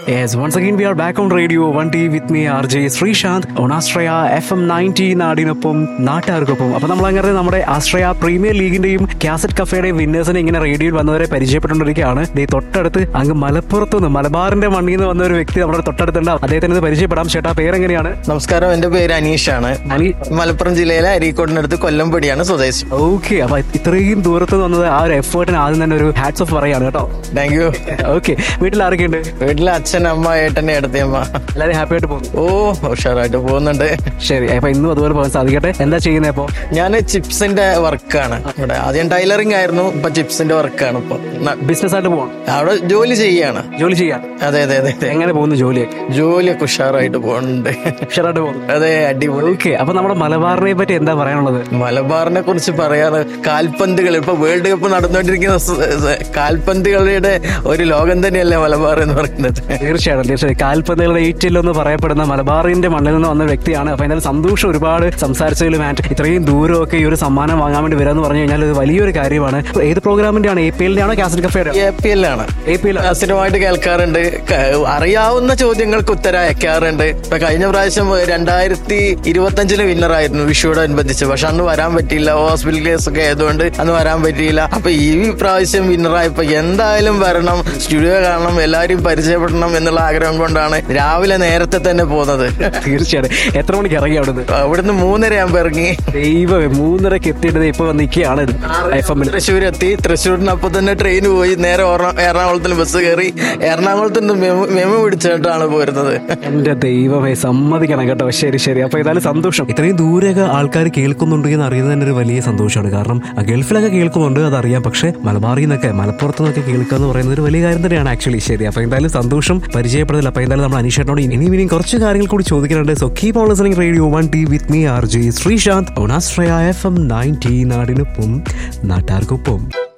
Yes, once again we are back on radio 1T with me RJ Sreesanth on Astraya FM 90 നാടിനൊപ്പം നാട്ടുകാർക്കൊപ്പം അപ്പൊ നമ്മൾ അങ്ങനെ നമ്മുടെ ആശ്രയ പ്രീമിയർ ലീഗിന്റെയും കാസറ്റ് കഫേയുടെയും വിന്നേഴ്സിനെ ഇങ്ങനെ റേഡിയോയിൽ വന്നവരെ പരിചയപ്പെട്ടുകൊണ്ടിരിക്കുകയാണ് ദേ തൊട്ടടുത്ത് അങ്ങ് മലപ്പുറത്ത് നിന്ന് മലബാറിന്റെ മണ്ണിൽ നിന്ന് വന്ന ഒരു വ്യക്തി നമ്മുടെ തൊട്ടടുത്തുണ്ട് അദ്ദേഹത്തിന് ഇത് പരിചയപ്പെടാം ചേട്ടാ പേരെങ്ങനെയാണ് നമസ്കാരം എന്റെ പേര് അനീഷാണ് അനി മലപ്പുറം ജില്ലയിലെ അരീക്കോടിനടുത്ത് കൊല്ലംപടിയാണ് സ്വദേശം ഓക്കെ അപ്പൊ ഇത്രയും ദൂരത്ത് നിന്ന് വന്നത് ആ ഒരു എഫേർട്ടിന് ആദ്യം തന്നെ ഒരു ഹാറ്റ്സ് ഓഫ് പറയാണ് കേട്ടോ താങ്ക് യു ഓക്കെ വീട്ടിൽ ആരൊക്കെയുണ്ട് വീട്ടിലെ അച്ഛൻ അമ്മ ഏട്ടനെ എടുത്തമ്മ എല്ലാവരും ഹാപ്പി ആയിട്ട് പോകുന്നു ഓ ഉഷാറായിട്ട് പോകുന്നുണ്ട് ശരി അപ്പൊ ഇന്നും അതുപോലെ പോകാൻ സാധിക്കട്ടെ എന്താ ചെയ്യുന്നത് ഇപ്പോ ഞാൻ ചിപ്സിന്റെ വർക്കാണ് ഇവിടെ ആദ്യം ടൈലറിംഗ് ആയിരുന്നു ഇപ്പൊ ചിപ്സിന്റെ വർക്കാണ് ഇപ്പൊ ന- ബിസിനസ് ആയിട്ട് പോകണം അവിടെ ജോലി ചെയ്യാണ് ജോലി ചെയ്യാൻ അതെ അതെ അതെ അതെ എങ്ങനെ പോകുന്നു ജോലിയൊക്കെ ജോലിയൊക്കെ ഉഷാറായിട്ട് പോകുന്നുണ്ട് ഉഷാറായിട്ട് പോകുന്നു അതെ അടിപൊളി ഓക്കെ അപ്പൊ നമ്മുടെ മലബാറിനെ പറ്റി എന്താ പറയാനുള്ളത് മലബാറിനെ കുറിച്ച് പറയാറ് കാൽപന്തുകൾ ഇപ്പൊ വേൾഡ് കപ്പ് നടന്നുകൊണ്ടിരിക്കുന്ന സ- സ- കാൽപന്തുകളുടെ ഒരു ലോകം തന്നെയല്ലേ മലബാർ എന്ന് പറയുന്നത് തീർച്ചയായിട്ടും തീർച്ചയായും കാൽപന്തുകളുടെ ഏറ്റവും എന്ന് പറയപ്പെടുന്ന മലബാറിന്റെ മണ്ണിൽ നിന്ന് വന്ന വ്യക്തിയാണ് അപ്പൊ എന്തായാലും സന്തോഷം ഒരുപാട് സംസാരിച്ചതിലും ആൻഡ് ഇത്രയും ദൂരമൊക്കെ ഈ ഒരു സമ്മാനം വാങ്ങാൻ വേണ്ടി വരാന്ന് പറഞ്ഞു കഴിഞ്ഞാൽ ഇത് വലിയൊരു കാര്യമാണ് അപ്പൊ ഏത് പ്രോഗ്രാമിന്റെ ആണ് എ പി എല്ലിന്റെ ആണോ കാസറ്റ് കഫേയുടെ എ പി എല്ലാണ് എ പി എൽ സ്ഥിരമായിട്ട് കേൾക്കാറുണ്ട് ക- അറിയാവുന്ന ചോദ്യങ്ങൾക്ക് ഉത്തരം അയക്കാറുണ്ട് ഇപ്പൊ കഴിഞ്ഞ പ്രാവശ്യം രണ്ടായിരത്തി ഇരുപത്തി അഞ്ചില് വിന്നറായിരുന്നു വിഷുവോടനുബന്ധിച്ച് പക്ഷെ അന്ന് വരാൻ പറ്റിയില്ല ഹോസ്പിറ്റൽ കേസ് ഒക്കെ ആയതുകൊണ്ട് അന്ന് വരാൻ പറ്റിയില്ല അപ്പൊ ഈ പ്രാവശ്യം വിന്നറായപ്പോ എന്തായാലും വരണം സ്റ്റുഡിയോ കാണണം എല്ലാവരും പരിചയപ്പെടണം എന്നുള്ള ആഗ്രഹം കൊണ്ടാണ് രാവിലെ നേരത്തെ തന്നെ പോകുന്നത് തീർച്ചയായിട്ടും എത്ര മണിക്ക് ഇറങ്ങി അവിടുന്ന് അവിടുന്ന് മൂന്നര ആകുമ്പോ ഇറങ്ങി ദൈവമേ മൂന്നരക്ക് എത്തിയിട്ട് ദേ ഇപ്പൊ നിൽക്കുകയാണ് എഫ് എമ്മിൽ തൃശ്ശൂർ എത്തി തൃശ്ശൂരിന് അപ്പൊ തന്നെ ട്രെയിൻ പോയി നേരെ എറണാ- എറണാകുളത്തിന് ബസ് കയറി എറണാകുളത്ത് നിന്ന് മെമു മെമു പിടിച്ചിട്ടാണ് പോരുന്നത് എന്റെ ദൈവമേ സമ്മതിക്കണം കേട്ടോ ശരി ശരി അപ്പൊ ഏതായാലും സന്തോഷം ഇത്രയും ദൂരെയൊക്കെ ആൾക്കാർ കേൾക്കുന്നുണ്ട് എന്ന് അറിയുന്നത് തന്നെ ഒരു വലിയ സന്തോഷമാണ് കാരണം ആ ഗൾഫിലൊക്കെ കേൾക്കുന്നുണ്ട് അതറിയാം പക്ഷെ മലബാറിൽ നിന്നൊക്കെ മലപ്പുറത്ത് നിന്നൊക്കെ കേൾക്കുക എന്ന് പറയുന്നത് ഒരു വലിയ കാര്യം തന്നെയാണ് ആക്ച്വലി ശരി അപ്പൊ എന്തായാലും സന്തോഷം പരിചയപ്പെടുന്നില്ല അപ്പൊ എന്തായാലും നമ്മൾ അനീഷേട്ടനോട് ഇനിയും ഇനിയും കുറച്ച് കാര്യങ്ങൾ കൂടി ചോദിക്കാനുണ്ട് so keep on listening radio one T with me R J Sreesanth ഓണാശ്രയ എഫ് എം നയൻറ്റി നാടിനൊപ്പം നാട്ടാർക്കൊപ്പം